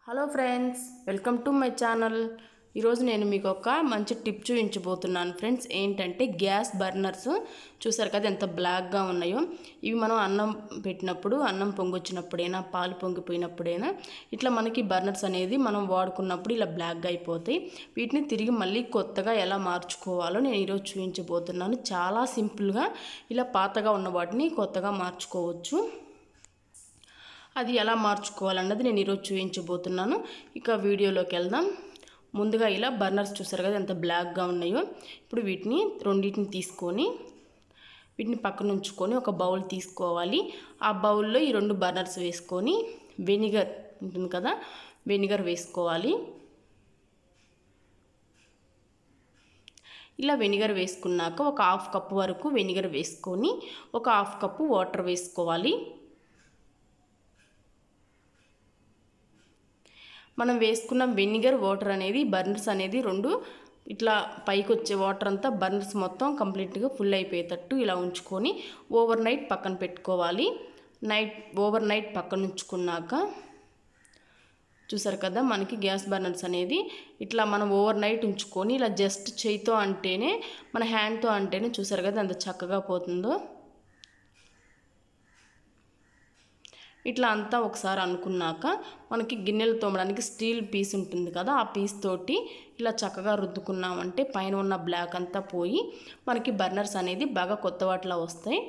hello friends welcome to my channel ఈరోజు నేను మీకు ఒక మంచి టిప్ చూపించబోతున్నాను ఫ్రెండ్స్ ఏంటంటే గ్యాస్ బర్నర్స్ చూసారు కదా ఎంత బ్లాక్గా ఉన్నాయో ఇవి మనం అన్నం పెట్టినప్పుడు అన్నం పొంగొచ్చినప్పుడైనా పాలు పొంగిపోయినప్పుడైనా ఇట్లా మనకి బర్నర్స్ అనేది మనం వాడుకున్నప్పుడు ఇలా బ్లాక్గా అయిపోతాయి వీటిని తిరిగి మళ్ళీ కొత్తగా ఎలా మార్చుకోవాలో నేను ఈరోజు చూపించబోతున్నాను చాలా సింపుల్గా ఇలా పాతగా ఉన్న వాటిని కొత్తగా మార్చుకోవచ్చు అది ఎలా మార్చుకోవాలన్నది నేను ఈరోజు చూపించబోతున్నాను ఇక వీడియోలోకి వెళ్దాం ముందుగా ఇలా బర్నర్స్ చూసారు కదా ఎంత బ్లాక్గా ఉన్నాయో ఇప్పుడు వీటిని రెండింటిని తీసుకొని వీటిని పక్కన ఉంచుకొని ఒక బౌల్ తీసుకోవాలి ఆ బౌల్లో ఈ రెండు బర్నర్స్ వేసుకొని వెనిగర్ ఉంటుంది కదా వెనిగర్ వేసుకోవాలి ఇలా వెనిగర్ వేసుకున్నాక ఒక హాఫ్ కప్పు వరకు వెనిగర్ వేసుకొని ఒక హాఫ్ కప్పు వాటర్ వేసుకోవాలి మనం వేసుకున్న వెనిగర్ వాటర్ అనేది బర్నర్స్ అనేది రెండు ఇట్లా పైకి వచ్చే వాటర్ అంతా బర్నర్స్ మొత్తం కంప్లీట్గా ఫుల్ అయిపోయేటట్టు ఇలా ఉంచుకొని ఓవర్ నైట్ పక్కన పెట్టుకోవాలి నైట్ ఓవర్ నైట్ పక్కన ఉంచుకున్నాక చూసారు కదా మనకి గ్యాస్ బర్నర్స్ అనేది ఇట్లా మనం ఓవర్ నైట్ ఉంచుకొని ఇలా జస్ట్ చేయితో అంటేనే మన హ్యాండ్తో అంటేనే చూసారు కదా ఎంత చక్కగా పోతుందో ఇట్లా అంతా ఒకసారి అనుకున్నాక మనకి గిన్నెలు తోమడానికి స్టీల్ పీస్ ఉంటుంది కదా ఆ పీస్ తోటి ఇలా చక్కగా రుద్దుకున్నామంటే పైన ఉన్న బ్లాక్ అంతా పోయి మనకి బర్నర్స్ అనేది బాగా కొత్త వాటిలా వస్తాయి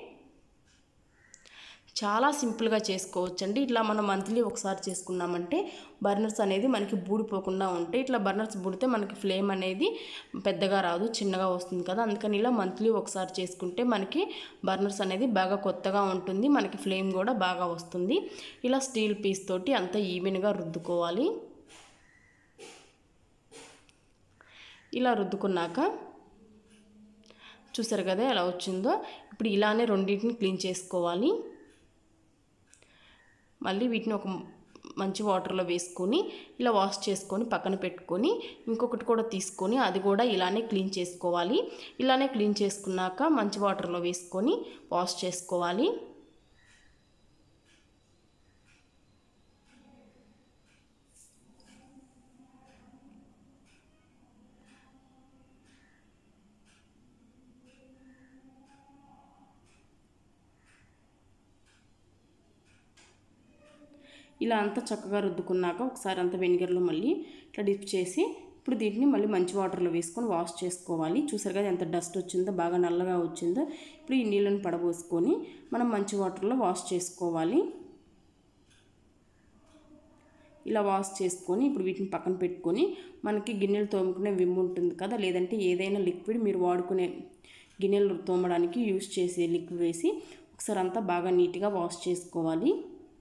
చాలా సింపుల్గా చేసుకోవచ్చు అండి ఇట్లా మనం మంత్లీ ఒకసారి చేసుకున్నామంటే బర్నర్స్ అనేది మనకి బూడిపోకుండా ఉంటాయి ఇట్లా బర్నర్స్ బూడితే మనకి ఫ్లేమ్ అనేది పెద్దగా రాదు చిన్నగా వస్తుంది కదా అందుకని ఇలా మంత్లీ ఒకసారి చేసుకుంటే మనకి బర్నర్స్ అనేది బాగా కొత్తగా ఉంటుంది మనకి ఫ్లేమ్ కూడా బాగా వస్తుంది ఇలా స్టీల్ పీస్ తోటి అంతా ఈవెన్గా రుద్దుకోవాలి ఇలా రుద్దుకున్నాక చూసారు కదా ఎలా వచ్చిందో ఇప్పుడు ఇలానే రెండింటిని క్లీన్ చేసుకోవాలి మళ్ళీ వీటిని ఒక మంచి వాటర్లో వేసుకొని ఇలా వాష్ చేసుకొని పక్కన పెట్టుకొని ఇంకొకటి కూడా తీసుకొని అది కూడా ఇలానే క్లీన్ చేసుకోవాలి ఇలానే క్లీన్ చేసుకున్నాక మంచి వాటర్లో వేసుకొని వాష్ చేసుకోవాలి ఇలా అంతా చక్కగా రుద్దుకున్నాక ఒకసారి అంతా వెనిగర్లో మళ్ళీ ఇట్లా డిప్ చేసి ఇప్పుడు దీంట్ని మళ్ళీ మంచి వాటర్లో వేసుకొని వాష్ చేసుకోవాలి చూసారు కదా ఎంత డస్ట్ వచ్చిందో బాగా నల్లగా వచ్చిందో ఇప్పుడు ఈ నీళ్ళని పడబోసుకొని మనం మంచి వాటర్లో వాష్ చేసుకోవాలి ఇలా వాష్ చేసుకొని ఇప్పుడు వీటిని పక్కన పెట్టుకొని మనకి గిన్నెలు తోముకునే విమ్ ఉంటుంది కదా లేదంటే ఏదైనా లిక్విడ్ మీరు వాడుకునే గిన్నెలు తోమడానికి యూస్ చేసే లిక్విడ్ వేసి ఒకసారి అంతా బాగా నీట్గా వాష్ చేసుకోవాలి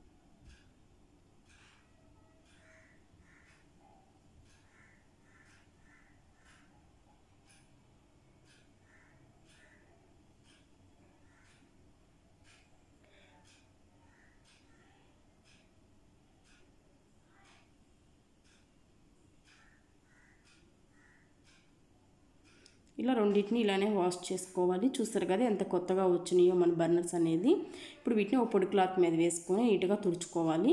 ఇలా రెండింటిని ఇలానే వాష్ చేసుకోవాలి చూస్తారు కదా ఎంత కొత్తగా వచ్చినాయో మన బర్నర్స్ అనేది ఇప్పుడు వీటిని ఒక పొడి క్లాత్ మీద వేసుకొని నీట్గా తుడుచుకోవాలి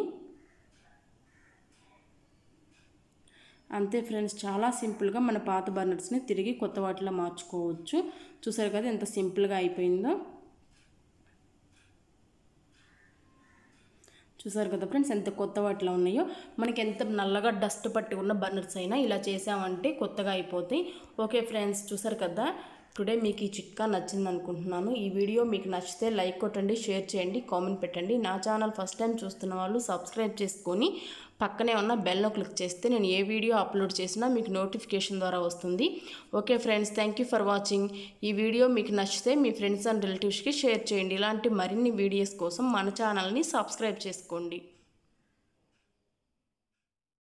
అంతే ఫ్రెండ్స్ చాలా సింపుల్గా మన పాత బర్నర్స్ని తిరిగి కొత్త వాటిలో మార్చుకోవచ్చు చూసారు కదా ఎంత సింపుల్గా అయిపోయిందో చూసారు కదా ఫ్రెండ్స్ ఎంత కొత్త వాటిలో ఉన్నాయో మనకి ఎంత నల్లగా డస్ట్ పట్టి ఉన్న బర్నర్స్ అయినా ఇలా చేసామంటే కొత్తగా అయిపోతాయి ఓకే ఫ్రెండ్స్ చూసారు కదా టుడే మీకు ఈ చిట్కా నచ్చింది అనుకుంటున్నాను ఈ వీడియో మీకు నచ్చితే లైక్ కొట్టండి షేర్ చేయండి కామెంట్ పెట్టండి నా ఛానల్ ఫస్ట్ టైం చూస్తున్న వాళ్ళు సబ్స్క్రైబ్ చేసుకొని పక్కనే ఉన్న బెల్ను క్లిక్ చేస్తే నేను ఏ వీడియో అప్లోడ్ చేసినా మీకు నోటిఫికేషన్ ద్వారా వస్తుంది okay friends thank you for watching ఈ వీడియో మీకు నచ్చితే మీ ఫ్రెండ్స్ అండ్ రిలేటివ్స్కి షేర్ చేయండి ఇలాంటి మరిన్ని వీడియోస్ కోసం మన ఛానల్ని సబ్స్క్రైబ్ చేసుకోండి